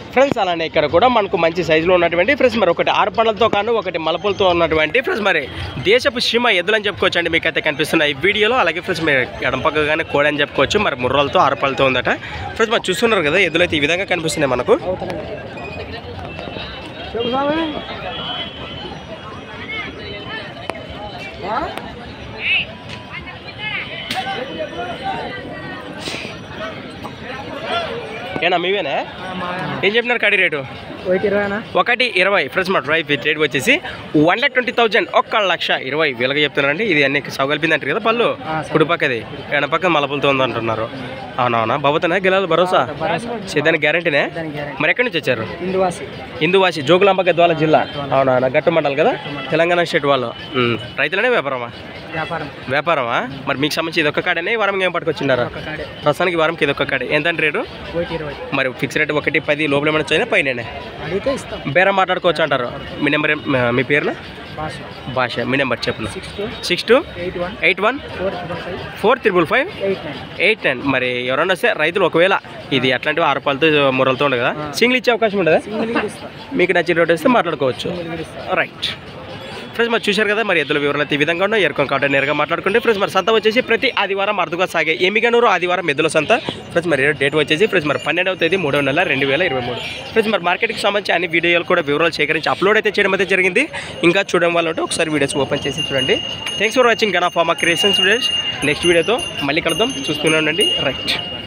Friends అలానే ఇక్కడ కూడా మనకు మంచి సైజులో ఉన్నటువంటి ఫ్రెండ్స్ మరి ఒకటి ఆరు పండ్లతో కాను ఒకటి మలపులతో ఉన్నటువంటి ఫ్రెండ్స్ మరి దేశపు సీమ ఎద్దులని చెప్పుకోవచ్చు అండి మీకు అయితే కనిపిస్తున్నాయి ఈ వీడియోలో అలాగే ఫ్రెండ్స్ మీరు ఎడంపక్కగానే కోడి అని చెప్పుకోవచ్చు మరి ముర్రలతో ఆరు పళ్ళతో ఉందట ఫ్రెండ్స్ మరి చూస్తున్నారు కదా ఎద్దులు అయితే ఈ విధంగా కనిపిస్తున్నాయి మనకు ఏనా మీవేనా ఏం చెప్పినారు కడి రేటు ఒకటి ఇరవైనా ఒకటి ఇరవై ఫ్రెండ్స్ మా డ్రైవ్ రేట్ వచ్చేసి వన్ లాక్ ట్వంటీ థౌజండ్ ఒక్క లక్ష ఇరవై వేలుగా చెప్తున్నారండి ఇది అన్ని సౌగలిపిందంటారు కదా పళ్ళు కుడిపక్కది ఎడపక్క మలపులతో ఉంది అంటున్నారు అవునవునా బాబుతోనే గెలాలి భరోసా దానికి గ్యారంటీనే దానికి గ్యారెంటీ మరి ఎక్కడి నుంచి వచ్చారు ఇందువాసి ఇందువాసి జోగులాంబ గద్వాల జిల్లా అవునా గట్టు మండల్ కదా తెలంగాణ స్టేట్ వాళ్ళు ఉమ్. రైతులనే వ్యాపారమా వ్యాపారం వ్యాపారమా మరి మీకు సంబంధించి ఇది ఒక్క కాడనే ఈ వారం ఏం పట్టుకొచ్చినారా ఒక కాడే ప్రస్తుతానికి ఈ వారంకి ఇది ఒక్క కాడే ఎంత రేటు ఒకటి ఇరవై మరి ఫిక్స్ రేట్ ఒకటి పది లోపల ఏమైనా వచ్చినా పైన అడిగితే ఇస్తాం బేరం మాట్లాడుకోవచ్చు అంటారు మీ నెంబర్ ఏం- మీ పేరున భాష భాష మీ నెంబర్ చెప్పిన six two six two eight one eight one four triple five four triple five eight nine eight ten మరి ఎవరన్నా వస్తే రైతులు ఒకవేళ ఇది అట్లాంటివి ఆరు పాలతో మురలతో ఉండదు కదా సింగిల్ ఇచ్చే అవకాశం ఉండదా సింగిల్ కూడా ఇస్తాం మీకు నచ్చిన రోడ్ వస్తే మాట్లాడుకోవచ్చు సింగిల్ కూడా ఇస్తాం రైట్ ఫ్రెండ్స్ మరి చూశారు కదా మరి ఎద్దుల వివరాలు అయితే ఈ విధంగా ఉన్నాయి ఎరుకొని కాబట్టి నేరుగా మాట్లాడుకుంటే ఫ్రెండ్స్ మరి సంత వచ్చేసి ప్రతి ఆదివారం అరుదుగా సాగే ఎమిగనూరు ఆదివారం ఎద్దుల సంత ఫ్రెండ్స్ మరి డేట్ వచ్చేసి ఫ్రెండ్స్ మరి పన్నెండవ తేదీ మూడవ నెల రెండు వేల ఇరవై మూడు ఫ్రెండ్స్ మరి మార్కెట్కి సంబంధించి అన్ని వీడియోలు కూడా వివరాలు సేకరించి అప్లోడ్ అయితే చేయడం అయితే జరిగింది ఇంకా చూడడం వల్ల ఉంటే ఒకసారి వీడియోస్ ఓపెన్ చేసి చూడండి thanks for watching Gana pharma creations videos next వీడియోతో మళ్ళీ కలుద్దాం చూస్తూనే ఉండండి రైట్